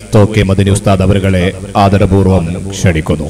തോക്കെ മദിനി ഉസ്താദ് അവരുകളെ ആദരപൂർവ്വം ക്ഷണിക്കുന്നു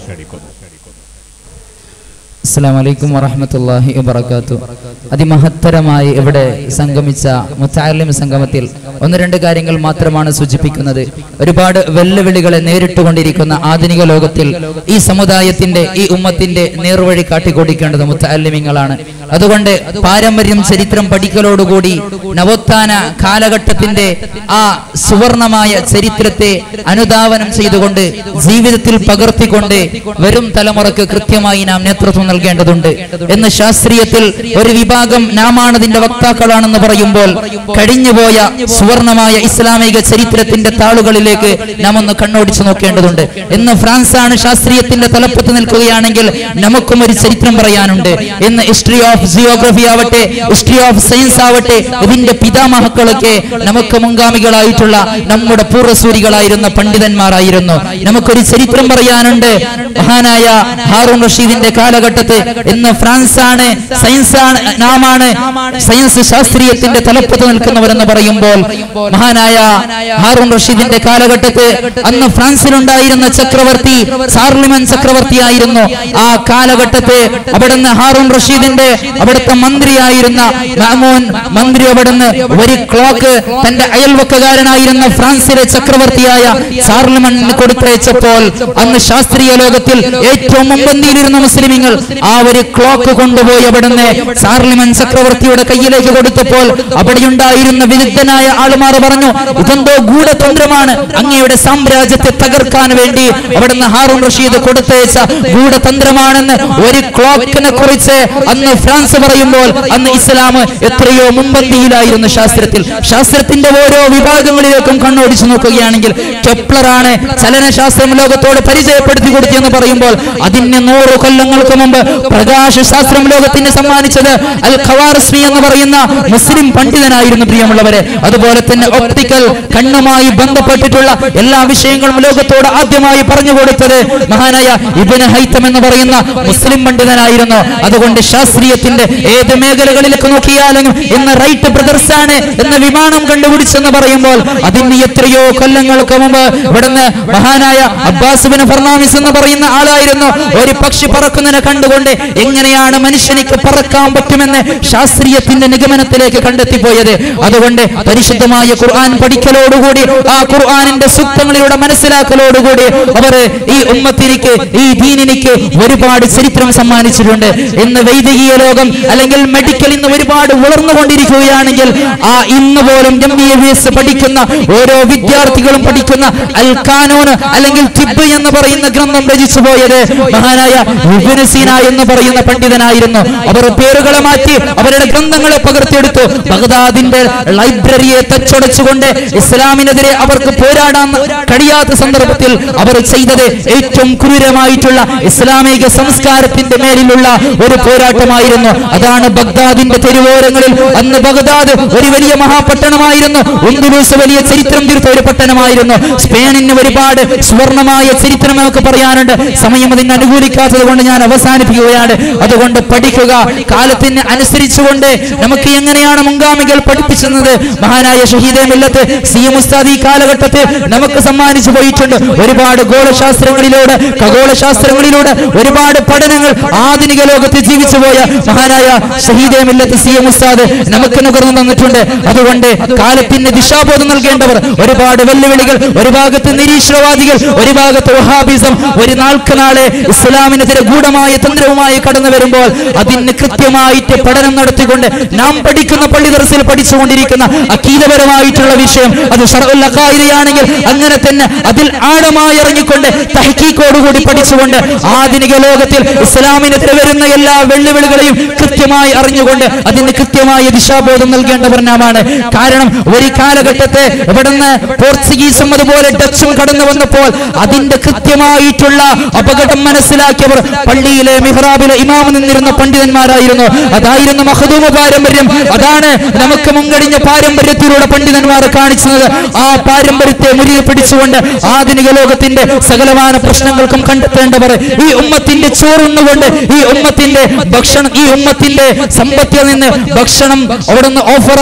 അസ്സാം വലൈക്കും വറഹമത്തല്ലാഹി വബർക്കാത്തു അതിമഹത്തരമായി ഇവിടെ സംഗമിച്ച മുത്താലിം സംഗമത്തിൽ ഒന്ന് രണ്ട് കാര്യങ്ങൾ മാത്രമാണ് സൂചിപ്പിക്കുന്നത് ഒരുപാട് വെല്ലുവിളികളെ നേരിട്ടുകൊണ്ടിരിക്കുന്ന ആധുനിക ലോകത്തിൽ ഈ സമുദായത്തിന്റെ ഈ ഉമ്മത്തിന്റെ നേർവഴി കാട്ടിക്കൊടുക്കേണ്ടത് മുത്താലിമ്യങ്ങളാണ് അതുകൊണ്ട് പാരമ്പര്യം ചരിത്രം പഠിക്കലോടുകൂടി നവോത്ഥാന കാലഘട്ടത്തിന്റെ ആ സുവർണമായ ചരിത്രത്തെ അനുധാവനം ചെയ്തുകൊണ്ട് ജീവിതത്തിൽ പകർത്തിക്കൊണ്ട് വരും തലമുറക്ക് കൃത്യമായി നാം നേതൃത്വം നൽകേണ്ടതുണ്ട് എന്ന് ശാസ്ത്രീയത്തിൽ ഒരു വിഭാഗം നാമാണതിന്റെ വക്താക്കളാണെന്ന് പറയുമ്പോൾ കഴിഞ്ഞുപോയ സുവർണമായ ഇസ്ലാമിക ചരിത്രത്തിന്റെ താളുകളിലേക്ക് നാം ഒന്ന് കണ്ണോടിച്ചു നോക്കേണ്ടതുണ്ട് എന്ന് ഫ്രാൻസാണ് ശാസ്ത്രീയത്തിന്റെ തലപ്പത്ത് നിൽക്കുകയാണെങ്കിൽ നമുക്കും ഒരു ചരിത്രം പറയാനുണ്ട് എന്ന് ഹിസ്റ്ററി ഓഫ് ജിയോഗ്രഫി ആവട്ടെ ഹിസ്റ്ററി ഓഫ് സയൻസ് ആവട്ടെ ഇതിന്റെ പിതാമഹക്കളൊക്കെ നമുക്ക് മുൻഗാമികളായിട്ടുള്ള നമ്മുടെ പൂർവ്വസൂരികളായിരുന്ന പണ്ഡിതന്മാരായിരുന്നു നമുക്കൊരു ചരിത്രം പറയാനുണ്ട് മഹാനായ ഹാറൂൺ റഷീദിന്റെ കാലഘട്ടത്തിൽ ഇന്ന് ഫ്രാൻസ് ആണ് സയൻസ് ആണ് നാമാണ് സയൻസ് ശാസ്ത്രീയത്തിന്റെ തലപ്പത്ത് നിൽക്കുന്നവരെന്ന് പറയുമ്പോൾ മഹാനായ ഹാറൂൺ റഷീദിന്റെ കാലഘട്ടത്തിൽ അന്ന് ഫ്രാൻസിലുണ്ടായിരുന്ന ചക്രവർത്തി സാർലിമൻ ചക്രവർത്തിയായിരുന്നു ആ കാലഘട്ടത്തെ അവിടുന്ന് ഹാറൂൺ റഷീദിന്റെ അവിടുത്തെ മന്ത്രിയായിരുന്ന മാമോൻ മന്ത്രി അവിടുന്ന് ഒരു ക്ലോക്ക് തന്റെ അയൽവക്കകാരനായിരുന്ന ഫ്രാൻസിലെ ചക്രവർത്തിയായ സാർലിമണിന് കൊടുത്തയച്ചപ്പോൾ അന്ന് ശാസ്ത്രീയ ലോകത്തിൽ ഏറ്റവും മുമ്പന്തിയിലിരുന്ന മുസ്ലിമീങ്ങൾ ആ ഒരു ക്ലോക്ക് കൊണ്ടുപോയി അവിടുന്ന് സാർലിമൻ ചക്രവർത്തിയുടെ കയ്യിലേക്ക് കൊടുത്തപ്പോൾ അവിടെയുണ്ടായിരുന്ന വിദഗ്ധനായ ആളുമാർ പറഞ്ഞു ഇതെന്തോ ഗൂഢതന്ത്രമാണ് അങ്ങയുടെ സാമ്രാജ്യത്തെ തകർക്കാൻ വേണ്ടി അവിടുന്ന് ഹാറൂൺ റഷീദ് കൊടുത്തയച്ച ഗൂഢതന്ത്രമാണെന്ന് ഒരു ക്ലോക്കിനെ കുറിച്ച് അന്ന് ഫ്രാൻസ് പറയുമ്പോൾ അന്ന് ഇസ്ലാം എത്രയോ മുമ്പന്തിയിലായിരുന്നു ശാസ്ത്രത്തിൽ ശാസ്ത്രത്തിന്റെ ഓരോ വിഭാഗങ്ങളിലേക്കും കണ്ണോടിച്ചു നോക്കുകയാണെങ്കിൽ കെപ്ലറാണ് ചലനശാസ്ത്രം ലോകത്തോട് പരിചയപ്പെടുത്തി കൊടുത്തെന്ന് പറയുമ്പോൾ അതിന് നൂറ് കൊല്ലങ്ങൾക്ക് മുമ്പ് പ്രകാശ ശാസ്ത്രം ലോകത്തിന് സമ്മാനിച്ചത് അൽ ഖവാർസ്മി എന്ന് പറയുന്ന മുസ്ലിം പണ്ഡിതനായിരുന്നു പ്രിയമുള്ളവരെ അതുപോലെ തന്നെ ഒപ്റ്റിക്കൽ കണ്ണുമായി ബന്ധപ്പെട്ടിട്ടുള്ള എല്ലാ വിഷയങ്ങളും ലോകത്തോട് ആദ്യമായി പറഞ്ഞു കൊടുത്തത് മഹാനായ ഇബിന് ഹൈത്തം എന്ന് പറയുന്ന മുസ്ലിം പണ്ഡിതനായിരുന്നു അതുകൊണ്ട് ശാസ്ത്രീയത്തിന്റെ ഏത് മേഖലകളിലേക്ക് നോക്കിയാലും ഇന്ന് റൈറ്റ് ബ്രദർസ് ആണ് എന്ന വിമാനം കണ്ടുപിടിച്ചെന്ന് പറയുമ്പോൾ അതിന് എത്രയോ കൊല്ലങ്ങൾക്ക് മുമ്പ് ഇവിടുന്ന് മഹാനായ അബ്ബാസുബിന് ഫർണാമിസ് എന്ന് പറയുന്ന ആളായിരുന്നു ഒരു പക്ഷി പറക്കുന്നതിനെ കണ്ടുകൊണ്ട് എങ്ങനെയാണ് മനുഷ്യനിക്ക് പറക്കാൻ പറ്റുമെന്ന് ശാസ്ത്രീയത്തിന്റെ നിഗമനത്തിലേക്ക് കണ്ടെത്തിപ്പോയത് അതുകൊണ്ട് പരിശുദ്ധമായ ഖുർആൻ പഠിക്കലോടുകൂടി ആ ഖുർആനിന്റെ സൂക്തങ്ങളിലൂടെ മനസ്സിലാക്കലോടുകൂടി അവർ ഈ ഉമ്മത്തിനിക്ക് ഈ ദീനിനിക്ക് ഒരുപാട് ചരിത്രം സമ്മാനിച്ചിട്ടുണ്ട് ഇന്ന് വൈദികീയ ലോകം അല്ലെങ്കിൽ മെഡിക്കൽ ഇന്ന് ഒരുപാട് വളർന്നുകൊണ്ടിരിക്കുകയാണെങ്കിൽ ആ ഇന്ന് പോലും എം ബി എ എസ് പഠിക്കുന്ന ഓരോ വിദ്യാർത്ഥികളും പഠിക്കുന്ന അൽ കാനൂൻ അല്ലെങ്കിൽ തിബ് എന്ന് പറയുന്ന ഗ്രന്ഥം രചിച്ചു പോയത് മഹാനായ ഇബ്നു സീന എന്ന് പറയുന്ന പണ്ഡിതനായിരുന്നു അവർ പേരുകളെ മാറ്റി അവരുടെ ഗ്രന്ഥങ്ങളെ പകർത്തിയെടുത്തു ബഗ്ദാദിന്റെ ലൈബ്രറിയെ തച്ചൊടച്ചുകൊണ്ട് ഇസ്ലാമിനെതിരെ അവർക്ക് പോരാടാൻ കഴിയാത്ത സന്ദർഭത്തിൽ അവർ ചെയ്തത് ഏറ്റവും ക്രൂരമായിട്ടുള്ള ഇസ്ലാമിക സംസ്കാരത്തിന്റെ മേലിലുള്ള ഒരു പോരാട്ടമായിരുന്നു അതാണ് ബഗ്ദാദിന്റെ തെരുവോരങ്ങളിൽ അന്ന് ബഗ്ദാദ് ഒരു വലിയ മഹാപട്ടണമായിരുന്നു ഉന്ദുലൂസ് വലിയ ചരിത്രം തീർത്ത ഒരു പട്ടണമായിരുന്നു സ്പെയിനിന് ഒരുപാട് സുവർണമായ ചരിത്രം നമുക്ക് പറയാനുണ്ട് സമയം അതിന് അനുകൂലിക്കാത്തത് കൊണ്ട് ഞാൻ അവസാനിപ്പിക്കുകയാണ് അതുകൊണ്ട് പഠിക്കുക കാലത്തിന് അനുസരിച്ചുകൊണ്ട് നമുക്ക് എങ്ങനെയാണ് മുൻഗാമികൾ പഠിപ്പിച്ചത് മഹാനായ ഷഹീദെ മില്ലത്ത് സി എം ഉസ്താദ് ഈ കാലഘട്ടത്തിൽ നമുക്ക് സമ്മാനിച്ചു പോയിട്ടുണ്ട് ഒരുപാട് ഗോളശാസ്ത്രങ്ങളിലൂടെ ഖഗോളശാസ്ത്രങ്ങളിലൂടെ ഒരുപാട് പഠനങ്ങൾ ആധുനിക ലോകത്ത് ജീവിച്ചു പോയ മഹാനായ ഷഹീദെ മില്ലത്ത് സി എം ഉസ്താദ് നമുക്ക് നുകർന്നു തന്നിട്ടുണ്ട് അതുകൊണ്ട് കാലത്തിന് ദിശാബോധം നൽകേണ്ടവർ ഒരുപാട് വെല്ലുവിളികൾ ഒരു ഭാഗത്ത് നിരീശ്വരവാദികൾ ഒരു ഭാഗത്ത് വഹാബിസം ഒരു നാൾക്ക് നാളെ ഇസ്ലാമിനെതിരെ ഗൂഢമായ തന്ത്രവുമായി കടന്നു വരുമ്പോൾ അതിന് കൃത്യമായിട്ട് പഠനം നടത്തിക്കൊണ്ട് നാം പഠിക്കുന്ന പള്ളി ദർസിൽ പഠിച്ചുകൊണ്ടിരിക്കുന്ന അക്കീതപരമായിട്ടുള്ള വിഷയം അത് ഷറഉൽ അഖായിദയാണെങ്കിൽ അങ്ങനെ തന്നെ അതിൽ ആഴമായി ഇറങ്ങിക്കൊണ്ട് തഹക്കീക്കോടുകൂടി പഠിച്ചുകൊണ്ട് ആധുനിക ലോകത്തിൽ ഇസ്ലാമിനെതിരെ വരുന്ന എല്ലാ വെല്ലുവിളികളെയും കൃത്യമായി അറിഞ്ഞുകൊണ്ട് അതിന് കൃത്യമായ ദിശാബോധം നൽകേണ്ടവർ നാമാണ് കാരണം ഒരു കാലഘട്ടത്തെ ഇവിടുന്ന് പോർച്ചുഗീസും അതുപോലെ ഡച്ചും കടന്നു വന്നപ്പോൾ അതിന്റെ കൃത്യമായിട്ടുള്ള അപകടം മനസ്സിലാക്കിയവർ പള്ളിയിലെ മിഹ്റാബിലെ ഇമാമ നിന്നിരുന്ന പണ്ഡിതന്മാരായിരുന്നു അതായിരുന്നു മഹദൂമ പാരമ്പര്യം അതാണ് നമുക്ക് മുൻകഴിഞ്ഞ പാരമ്പര്യത്തിലൂടെ പണ്ഡിതന്മാർ കാണിച്ചത് ആ പാരമ്പര്യത്തെ മുരികെ പിടിച്ചുകൊണ്ട് ആധുനിക ലോകത്തിന്റെ സകലമാന പ്രശ്നങ്ങൾക്കും കണ്ടെത്തേണ്ടവർ ഈ ഉമ്മത്തിന്റെ ചോറുന്നുകൊണ്ട് ഈ ഉമ്മത്തിന്റെ ഭക്ഷണം ഈ ഉമ്മത്തിന്റെ സമ്പത്തിൽ നിന്ന് ഭക്ഷണം അവിടുന്ന് ഓഫറായി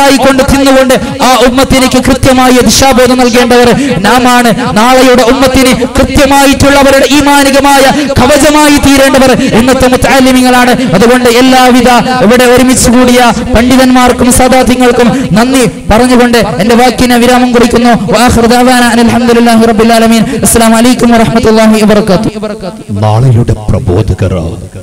ഓഫറായി കൊണ്ട് തിന്നുകൊണ്ട് ആ ഉമ്മത്തിലേക്ക് കൃത്യമായ ദിശാബോധം നൽകേണ്ടവർ നാമാണ് നാളെയുടെ ഉമ്മത്തിന് കൃത്യമായിട്ടുള്ളവരുടെ ഈമാനികമായ കവചമായി തീരേണ്ടവർ ഇന്നത്തെ മുത്താലിമിങ്ങളാണ് അതുകൊണ്ട് എല്ലാവിധ ഇവിടെ ഒരുമിച്ച് കൂടിയ പണ്ഡിതന്മാർക്കും സദാത്യങ്ങൾക്കും നന്ദി പറഞ്ഞുകൊണ്ട് എന്റെ വാക്കിനെ വിരാമം കുറിക്കുന്നു വാഖിറു ദഅവാന അനിൽ ഹംദുലില്ലാഹി റബ്ബിൽ ആലമീൻ അസ്സലാമു അലൈക്കും വറഹ്മത്തുള്ളാഹി വബറകാതുഹു നാളെയുടെ പ്രബോധകർ